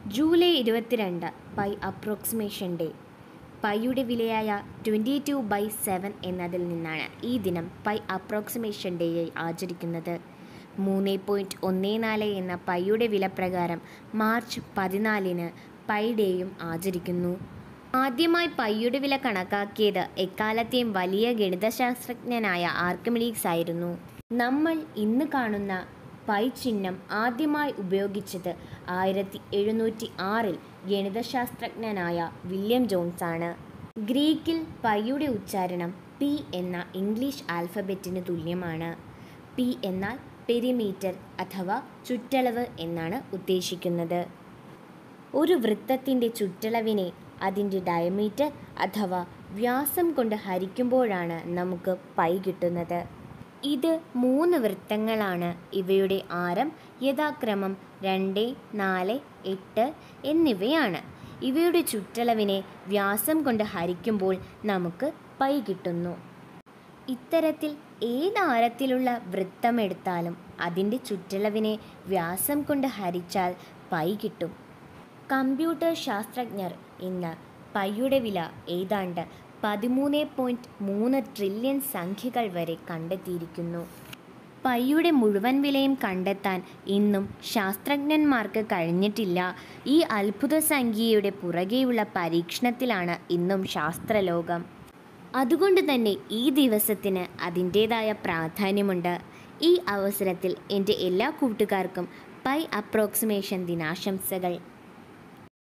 July ഇരുപത്തിരണ്ട് pi approximation day പൈയുടെ വിലയായ ട്വൻറ്റി ടു ബൈ സെവൻ എന്നതിൽ നിന്നാണ് ഈ ദിനം പൈ അപ്രോക്സിമേഷൻ ഡേയായി ആചരിക്കുന്നത് മൂന്ന് പോയിൻറ്റ് ഒന്ന് നാല് എന്ന പൈയുടെ വില പ്രകാരം മാർച്ച് പതിനാലിന് പൈ ഡേയും ആചരിക്കുന്നു ആദ്യമായി പൈയുടെ വില കണക്കാക്കിയത് എക്കാലത്തെയും വലിയ ഗണിതശാസ്ത്രജ്ഞനായ ആർക്കിമിഡീസ് ആയിരുന്നു നമ്മൾ ഇന്ന് കാണുന്ന പൈ ചിഹ്നം ആദ്യമായി ഉപയോഗിച്ചത് ആയിരത്തി എഴുന്നൂറ്റി ആറിൽ ഗണിതശാസ്ത്രജ്ഞനായ വില്യം ജോൺസ് ആണ് ഗ്രീക്കിൽ പൈയുടെ ഉച്ചാരണം പി എന്ന ഇംഗ്ലീഷ് ആൽഫബറ്റിന് തുല്യമാണ് പി എന്നാൽ പെരിമീറ്റർ അഥവാ ചുറ്റളവ് എന്നാണ് ഉദ്ദേശിക്കുന്നത് ഒരു വൃത്തത്തിൻ്റെ ചുറ്റളവിനെ അതിൻ്റെ ഡയമീറ്റർ അഥവാ വ്യാസം കൊണ്ട് ഹരിക്കുമ്പോഴാണ് നമുക്ക് പൈ കിട്ടുന്നത് ഇത് മൂന്ന് വൃത്തങ്ങളാണ് ഇവയുടെ ആരം യഥാക്രമം രണ്ട് നാല് എട്ട് എന്നിവയാണ് ഇവയുടെ ചുറ്റളവിനെ വ്യാസം കൊണ്ട് ഹരിക്കുമ്പോൾ നമുക്ക് പൈ കിട്ടുന്നു ഇത്തരത്തിൽ ഏത് ആരത്തിലുള്ള വൃത്തം എടുത്താലും അതിൻ്റെ ചുറ്റളവിനെ വ്യാസം കൊണ്ട് ഹരിച്ചാൽ പൈ കിട്ടും കമ്പ്യൂട്ടർ ശാസ്ത്രജ്ഞർ ഇന്ന് പൈയുടെ വില ഏതാണ്ട് പതിമൂന്ന് പോയിൻറ്റ് മൂന്ന് ട്രില്യൺ സംഖ്യകൾ വരെ കണ്ടെത്തിയിരിക്കുന്നു പൈയുടെ മുഴുവൻ വിലയും കണ്ടെത്താൻ ഇന്നും ശാസ്ത്രജ്ഞന്മാർക്ക് കഴിഞ്ഞിട്ടില്ല ഈ അത്ഭുത സംഖ്യയുടെ പുറകെയുള്ള പരീക്ഷണത്തിലാണ് ഇന്നും ശാസ്ത്രലോകം അതുകൊണ്ട് തന്നെ ഈ ദിവസത്തിന് അതിൻ്റേതായ പ്രാധാന്യമുണ്ട് ഈ അവസരത്തിൽ എൻ്റെ എല്ലാ കൂട്ടുകാർക്കും പൈ അപ്രോക്സിമേഷൻ ദിനാശംസകൾ